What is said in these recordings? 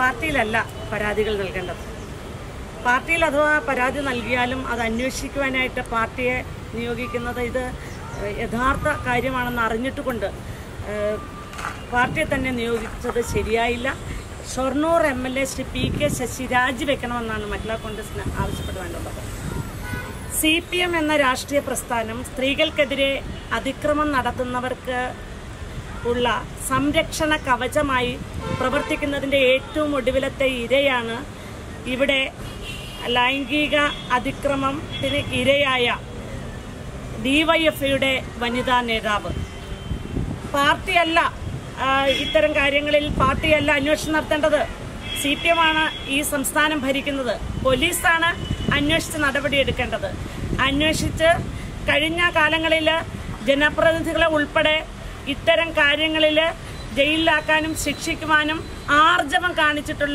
പാർട്ടിയിലല്ല പരാതികൾ നൽകേണ്ടത് പാർട്ടിയിൽ അഥവാ പരാതി നൽകിയാലും അത് അന്വേഷിക്കുവാനായിട്ട് പാർട്ടിയെ നിയോഗിക്കുന്നത് ഇത് ഏഹ്, യഥാർത്ഥ കാര്യമാണെന്ന് അറിഞ്ഞിട്ട് കൊണ്ട് ഏഹ്, പാർട്ടിയെ തന്നെ നിയോഗിച്ചത് ശരിയായില്ല Shoranur M L A Shri P K Sasi രാജിവെക്കണമെന്നാണ് മഹിളാ കോൺഗ്രസിന് ആവശ്യപ്പെടുവാനുള്ളത് സി പി എം എന്ന രാഷ്ട്രീയ പ്രസ്ഥാനം സ്ത്രീകൾക്കെതിരെ അതിക്രമം നടത്തുന്നവർക്ക് ഉള്ള സംരക്ഷണ കവചമായി പ്രവർത്തിക്കുന്നതിൻ്റെ ഏറ്റവും ഒടുവിലത്തെ ഇരയാണ് ഇവിടെ ലൈംഗിക അതിക്രമത്തിന് ഇരയായ ഡിവൈഎഫ്ഐയുടെ വനിതാ നേതാവ് പാർട്ടിയല്ല ആ, ഇത്തരം കാര്യങ്ങളിൽ പാർട്ടിയല്ല അന്വേഷണം നടത്തേണ്ടത് സി പി എം ആണ് ഈ സംസ്ഥാനം ഭരിക്കുന്നത് പോലീസാണ് അന്വേഷിച്ച് നടപടിയെടുക്കേണ്ടത് അന്വേഷിച്ച് കഴിഞ്ഞ കാലങ്ങളിൽ ജനപ്രതിനിധികളെ ഉൾപ്പെടെ ഇത്തരം കാര്യങ്ങളിൽ ജയിലിലാക്കാനും ശിക്ഷിക്കുവാനും ആർജവം കാണിച്ചിട്ടുള്ള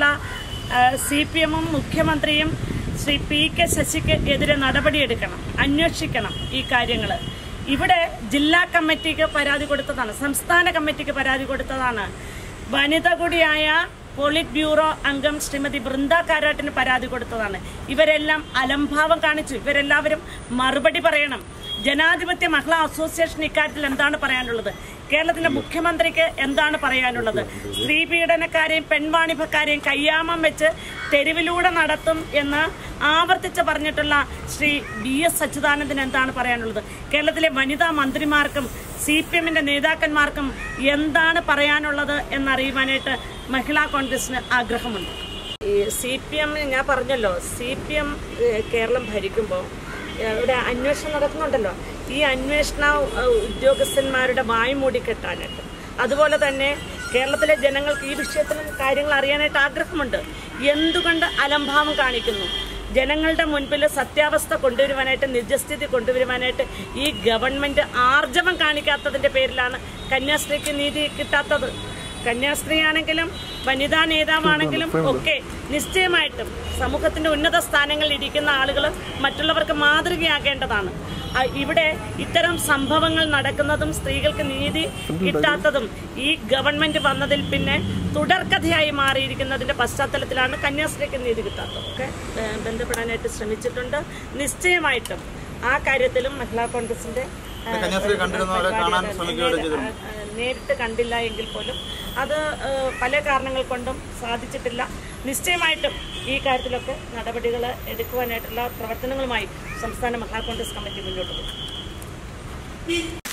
സി പി എമ്മും മുഖ്യമന്ത്രിയും ശ്രീ പി കെ ശശിക്ക് എതിരെ നടപടിയെടുക്കണം അന്വേഷിക്കണം ഈ കാര്യങ്ങൾ ഇവിടെ ജില്ലാ കമ്മിറ്റിക്ക് പരാതി കൊടുത്തതാണ് സംസ്ഥാന കമ്മിറ്റിക്ക് പരാതി കൊടുത്തതാണ് വനിത കൂടിയായ പോളിറ്റ് ബ്യൂറോ അംഗം ശ്രീമതി ബൃന്ദ കാരാട്ടിന് പരാതി കൊടുത്തതാണ് ഇവരെല്ലാം അലംഭാവം കാണിച്ചു ഇവരെല്ലാവരും മറുപടി പറയണം ജനാധിപത്യ മഹിളാ അസോസിയേഷൻ ഇക്കാര്യത്തിൽ എന്താണ് പറയാനുള്ളത് കേരളത്തിലെ മുഖ്യമന്ത്രിക്ക് എന്താണ് പറയാനുള്ളത് സ്ത്രീ പീഡനക്കാരെയും പെൺവാണിഭക്കാരെയും കയ്യാമം വെച്ച് തെരുവിലൂടെ നടത്തും എന്ന് ആവർത്തിച്ച് പറഞ്ഞിട്ടുള്ള ശ്രീ ബി എസ് അച്യുതാനന്ദന് എന്താണ് പറയാനുള്ളത് കേരളത്തിലെ വനിതാ മന്ത്രിമാർക്കും സി പി എമ്മിന്റെ നേതാക്കന്മാർക്കും എന്താണ് പറയാനുള്ളത് എന്നറിയുവാനായിട്ട് മഹിളാ കോൺഗ്രസിന് ആഗ്രഹമുണ്ട് ഈ സി പി എം ഞാൻ പറഞ്ഞല്ലോ സി പി എം കേരളം ഭരിക്കുമ്പോൾ ഇവിടെ അന്വേഷണം നടക്കുന്നുണ്ടല്ലോ ഈ അന്വേഷണ ഏഹ്, ഉദ്യോഗസ്ഥന്മാരുടെ വായ് മൂടിക്കെട്ടാനായിട്ട് അതുപോലെ തന്നെ കേരളത്തിലെ ജനങ്ങൾക്ക് ഈ വിഷയത്തിൽ കാര്യങ്ങൾ അറിയാനായിട്ട് ആഗ്രഹമുണ്ട് എന്തുകൊണ്ട് അലംഭാവം കാണിക്കുന്നു ജനങ്ങളുടെ മുൻപിൽ സത്യാവസ്ഥ കൊണ്ടുവരുവാനായിട്ട് നിജസ്ഥിതി കൊണ്ടുവരുവാനായിട്ട് ഈ ഗവൺമെന്റ് ആർജവം കാണിക്കാത്തതിന്റെ പേരിലാണ് കന്യാസ്ത്രീക്ക് നീതി കിട്ടാത്തത് കന്യാസ്ത്രീ ആണെങ്കിലും വനിതാ നേതാവാണെങ്കിലും ഒക്കെ നിശ്ചയമായിട്ടും സമൂഹത്തിന്റെ ഉന്നത സ്ഥാനങ്ങളിൽ ഇരിക്കുന്ന ആളുകൾ മറ്റുള്ളവർക്ക് മാതൃകയാകേണ്ടതാണ് ആ, ഇവിടെ ഇത്തരം സംഭവങ്ങൾ നടക്കുന്നതും സ്ത്രീകൾക്ക് നീതി കിട്ടാത്തതും ഈ ഗവൺമെന്റ് വന്നതിൽ പിന്നെ തുടർക്കഥയായി മാറിയിരിക്കുന്നതിന്റെ പശ്ചാത്തലത്തിലാണ് കന്യാസ്ത്രീക്ക് നീതി കിട്ടാത്തത് ഒക്കെ ഏഹ്, ബന്ധപ്പെടാനായിട്ട് ശ്രമിച്ചിട്ടുണ്ട് നിശ്ചയമായിട്ടും ആ കാര്യത്തിലും മഹിളാ കോൺഗ്രസിന്റെ ഏഹ്, കന്യാസ്ത്രീ കണ്ടിരുന്നവരെ കാണാൻ പരിപാടി ശ്രമിക്കുകയാണ് നേരി- ചെയ്തിരുന്നത്. ആ, നേരിട്ട് കണ്ടില്ല എങ്കിൽ പോലും അത് ഏഹ്, പല കാരണങ്ങൾ കൊണ്ടും സാധിച്ചിട്ടില്ല നിശ്ചയമായിട്ടും ഈ കാര്യത്തിലൊക്കെ നടപടികൾ എടുക്കുവാനായിട്ടുള്ള പ്രവർത്തനങ്ങളുമായി സംസ്ഥാന മഹിളാ കോൺഗ്രസ് കമ്മിറ്റി മുന്നോട്ട് പോകും